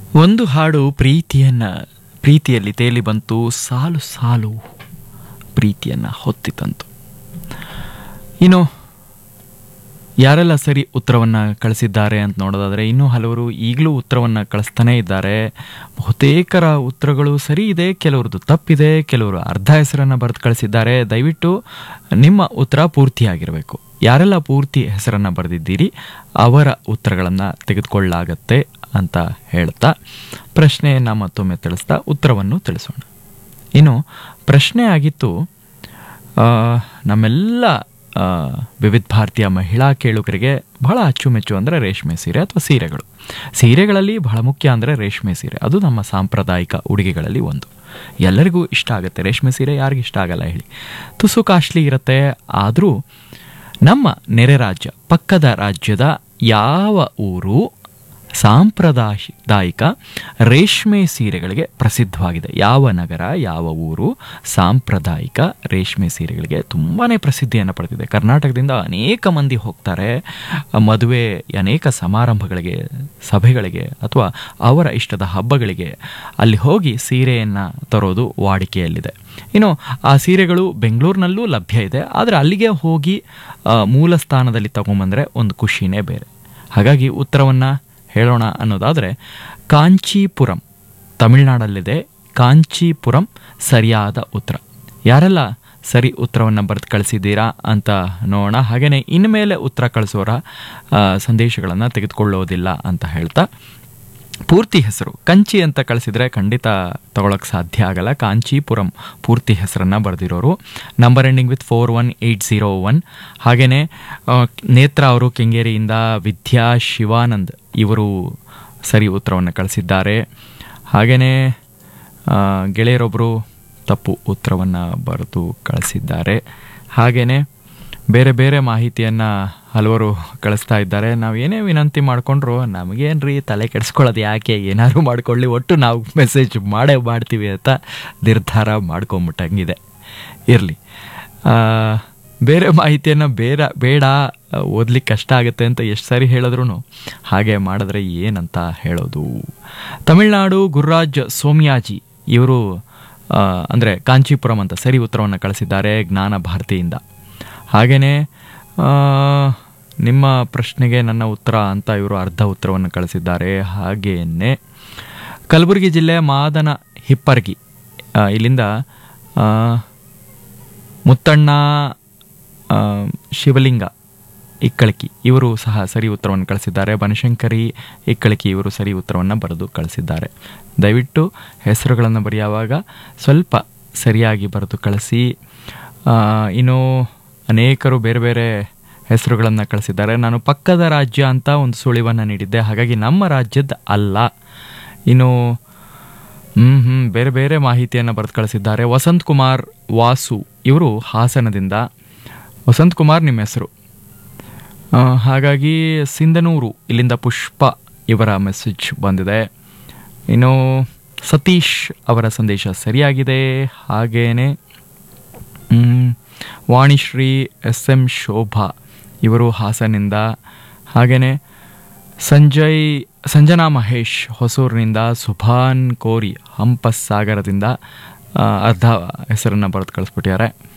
ಒಂದು ಹಾಡು ಪ್ರೀತಿಯನ್ನ ಪ್ರೀತಿಯಲ್ಲಿ ತೇಲಿ ಬಂತು ಸಾಲು ಸಾಲು ಪ್ರೀತಿಯನ್ನ ಹೊತ್ತಿತಂತು ಇನ್ನು ಯಾರೆಲ್ಲ ಸರಿ ಉತ್ತರವನ್ನು ಕಳಿಸಿದ್ದಾರೆ ಅಂತ ನೋಡೋದಾದರೆ ಇನ್ನೂ ಹಲವರು ಈಗಲೂ ಉತ್ತರವನ್ನು ಕಳಿಸ್ತಾನೇ ಇದ್ದಾರೆ ಬಹುತೇಕರ ಉತ್ತರಗಳು ಸರಿ ಇದೆ ಕೆಲವ್ರದ್ದು ತಪ್ಪಿದೆ ಕೆಲವರು ಅರ್ಧ ಹೆಸರನ್ನು ಬರೆದು ಕಳಿಸಿದ್ದಾರೆ ದಯವಿಟ್ಟು ನಿಮ್ಮ ಉತ್ತರ ಪೂರ್ತಿಯಾಗಿರಬೇಕು ಯಾರೆಲ್ಲ ಪೂರ್ತಿ ಹೆಸರನ್ನು ಬರೆದಿದ್ದೀರಿ ಅವರ ಉತ್ತರಗಳನ್ನು ತೆಗೆದುಕೊಳ್ಳಲಾಗತ್ತೆ ಅಂತ ಹೇಳ್ತಾ ಪ್ರಶ್ನೆಯನ್ನು ಮತ್ತೊಮ್ಮೆ ತಿಳಿಸ್ತಾ ಉತ್ತರವನ್ನು ತಿಳಿಸೋಣ ಇನ್ನು ಪ್ರಶ್ನೆ ಆಗಿತ್ತು ಆ, ನಮ್ಮೆಲ್ಲ ಆ, ವಿವಿಧ ಭಾರತೀಯ ಮಹಿಳಾ ಕೇಳುಗರಿಗೆ ಬಹಳ ಅಚ್ಚುಮೆಚ್ಚು ಅಂದರೆ ರೇಷ್ಮೆ ಸೀರೆ ಅಥವಾ ಸೀರೆಗಳು ಸೀರೆಗಳಲ್ಲಿ ಬಹಳ ಮುಖ್ಯ ಅಂದರೆ ರೇಷ್ಮೆ ಸೀರೆ ಅದು ನಮ್ಮ ಸಾಂಪ್ರದಾಯಿಕ ಉಡುಗೆಗಳಲ್ಲಿ ಒಂದು ಎಲ್ಲರಿಗೂ ಇಷ್ಟ ಆಗುತ್ತೆ ರೇಷ್ಮೆ ಸೀರೆ ಯಾರಿಗೂ ಇಷ್ಟ ಆಗಲ್ಲ ಹೇಳಿ ತುಸು ಕಾಸ್ಟ್ಲಿ ಇರುತ್ತೆ ಆದರೂ ನಮ್ಮ ನೆರೆ ರಾಜ್ಯ ಪಕ್ಕದ ರಾಜ್ಯದ ಯಾವ ಊರು ಸಾಂಪ್ರದಾಯಿಕ ರೇಷ್ಮೆ ಸೀರೆಗಳಿಗೆ ಪ್ರಸಿದ್ಧವಾಗಿದೆ ಯಾವ ನಗರ ಯಾವ ಊರು ಸಾಂಪ್ರದಾಯಿಕ ರೇಷ್ಮೆ ಸೀರೆಗಳಿಗೆ ತುಂಬಾ ಪ್ರಸಿದ್ಧಿಯನ್ನು ಪಡೆದಿದೆ ಕರ್ನಾಟಕದಿಂದ ಅನೇಕ ಮಂದಿ ಹೋಗ್ತಾರೆ ಮದುವೆ ಅನೇಕ ಸಮಾರಂಭಗಳಿಗೆ ಸಭೆಗಳಿಗೆ ಅಥವಾ ಅವರ ಇಷ್ಟದ ಹಬ್ಬಗಳಿಗೆ ಅಲ್ಲಿ ಹೋಗಿ ಸೀರೆಯನ್ನು ತರೋದು ವಾಡಿಕೆಯಲ್ಲಿದೆ ಇನ್ನು ಆ ಸೀರೆಗಳು ಬೆಂಗಳೂರಿನಲ್ಲೂ ಲಭ್ಯ ಇದೆ ಆದರೆ ಅಲ್ಲಿಗೆ ಹೋಗಿ ಆ, ಮೂಲ ಸ್ಥಾನದಲ್ಲಿ ತಗೊಂಬಂದರೆ ಒಂದು ಖುಷಿನೇ ಬೇರೆ ಹಾಗಾಗಿ ಉತ್ತರವನ್ನು ಹೇಳೋಣ ಅನ್ನೋದಾದರೆ ಕಾಂಚೀಪುರಂ ತಮಿಳುನಾಡಲ್ಲಿದೆ ಕಾಂಚೀಪುರಂ ಸರಿಯಾದ ಉತ್ತರ ಯಾರೆಲ್ಲ ಸರಿ ಉತ್ತರವನ್ನು ಬರೆದು ಕಳಿಸಿದ್ದೀರಾ ಅಂತ ನೋಡೋಣ ಹಾಗೆಯೇ ಇನ್ಮೇಲೆ ಉತ್ತರ ಕಳಿಸೋರ ಸಂದೇಶಗಳನ್ನು ತೆಗೆದುಕೊಳ್ಳೋದಿಲ್ಲ ಅಂತ ಹೇಳ್ತಾ ಪೂರ್ತಿ ಹೆಸರು ಕಂಚಿ ಅಂತ ಕಳಿಸಿದ್ರೆ ಖಂಡಿತ ತಗೊಳಕ್ ಸಾಧ್ಯ ಆಗಲ್ಲ ಕಾಂಚೀಪುರಂ ಪೂರ್ತಿ ಹೆಸರನ್ನ ಬರೆದಿರೋರು number ending with four one eight zero one ಹಾಗೆಯೇ ನೇತ್ರ ಅವರು ಕೆಂಗೇರಿಯಿಂದ ವಿದ್ಯಾ ಶಿವಾನಂದ್ ಇವರು ಸರಿ ಉತ್ತರವನ್ನು ಕಳಿಸಿದ್ದಾರೆ ಹಾಗೆಯೇ ಗೆಳೆಯರೊಬ್ಬರು ತಪ್ಪು ಉತ್ತರವನ್ನು ಬರೆದು ಕಳಿಸಿದ್ದಾರೆ ಹಾಗೆಯೇ ಬೇರೆ ಬೇರೆ ಮಾಹಿತಿಯನ್ನು ಹಲವರು ಕಳಿಸ್ತಾ ಇದ್ದಾರೆ ನಾವು ಏನೇ ವಿನಂತಿ ಮಾಡಿಕೊಂಡ್ರು ನಮಗೇನ್ರಿ ತಲೆ ಕೆಡಿಸ್ಕೊಳ್ಳೋದು ಯಾಕೆ ಏನಾದ್ರು ಮಾಡ್ಕೊಳ್ಳಿ ಒಟ್ಟು ನಾವು ಮೆಸೇಜ್ ಮಾಡೇ ಮಾಡ್ತೀವಿ ಅಂತ ನಿರ್ಧಾರ ಮಾಡ್ಕೊಂಬಿಟ್ಟಂಗಿದೆ ಇರಲಿ ಬೇರೆ ಮಾಹಿತಿಯನ್ನು ಬೇರೆ ಬೇಡ ಓದ್ಲಿಕ್ಕೆ ಕಷ್ಟ ಆಗುತ್ತೆ ಅಂತ ಎಷ್ಟು ಸಾರಿ ಹೇಳಿದ್ರು ಹಾಗೆ ಮಾಡಿದ್ರೆ ಏನಂತ ಹೇಳೋದು ತಮಿಳ್ನಾಡು ಗುರುರಾಜ್ ಸೋಮ್ಯಾಜಿ ಇವರು ಅಂದರೆ ಕಾಂಚೀಪುರಂ ಅಂತ ಸರಿ ಉತ್ತರವನ್ನು ಕಳಿಸಿದ್ದಾರೆ ಜ್ಞಾನ ಭಾರತಿಯಿಂದ ಹಾಗೆಯೇ ನಿಮ್ಮ ಪ್ರಶ್ನೆಗೆ ನನ್ನ ಉತ್ತರ ಅಂತ ಇವರು ಅರ್ಧ ಉತ್ತರವನ್ನು ಕಳಿಸಿದ್ದಾರೆ ಹಾಗೆಯೇ ಕಲಬುರಗಿ ಜಿಲ್ಲೆ ಮಾದನ ಹಿಪ್ಪರ್ಗಿ ಆ, ಇಲ್ಲಿಂದ ಆ, ಮುತ್ತಣ್ಣ ಆ, ಶಿವಲಿಂಗ ಇಕ್ಕಳಕಿ ಇವರು ಸಹ ಸರಿ ಉತ್ತರವನ್ನು ಕಳಿಸಿದ್ದಾರೆ ಬನಶಂಕರಿ ಇಕ್ಕಳಕಿ ಇವರು ಸರಿ ಉತ್ತರವನ್ನು ಬರೆದು ಕಳಿಸಿದ್ದಾರೆ ದಯವಿಟ್ಟು ಹೆಸರುಗಳನ್ನು ಬರೆಯುವಾಗ ಸ್ವಲ್ಪ ಸರಿಯಾಗಿ ಬರೆದು ಕಳಿಸಿ ಆ, ಇನ್ನು ಅನೇಕರು ಬೇರೆ ಬೇರೆ ಹೆಸರುಗಳನ್ನು ಕಳಿಸಿದ್ದಾರೆ ನಾನು ಪಕ್ಕದ ರಾಜ್ಯ ಅಂತ ಒಂದು ಸುಳಿವನ್ನು ನೀಡಿದ್ದೆ ಹಾಗಾಗಿ ನಮ್ಮ ರಾಜ್ಯದ ಅಲ್ಲ ಇನ್ನು ಹ್ಮ್ ಹ್ಮ್ ಬೇರೆ ಬೇರೆ ಮಾಹಿತಿಯನ್ನು ಬರೆದು ಕಳಿಸಿದ್ದಾರೆ ವಸಂತ್ ಕುಮಾರ್ ವಾಸು ಇವರು ಹಾಸನದಿಂದ ವಸಂತ್ ಕುಮಾರ್ ನಿಮ್ಮ ಹೆಸರು ಆ, ಹಾಗಾಗಿ ಸಿಂಧನೂರು ಇಲ್ಲಿಂದ ಪುಷ್ಪ ಇವರ ಮೆಸೇಜ್ ಬಂದಿದೆ ಇನ್ನು ಸತೀಶ್ ಅವರ ಸಂದೇಶ ಸರಿಯಾಗಿದೆ ಹಾಗೇನೆ ಮ್, ವಾಣಿಶ್ರೀ ಎಸ್ ಎಂ ಶೋಭಾ ಇವರು ಹಾಸನಿಂದ ಹಾಗೆಯೇ ಸಂಜಯ್ ಸಂಜನಾ ಮಹೇಶ್ ಹೊಸೂರಿನಿಂದ ಸುಭಾನ್ ಕೋರಿ ಹಂಪಸಾಗರದಿಂದ ಆ, ಅರ್ಧ ಹೆಸರನ್ನು ಬರೆದು ಕಳಿಸ್ಬಿಟ್ಟಿದ್ದಾರೆ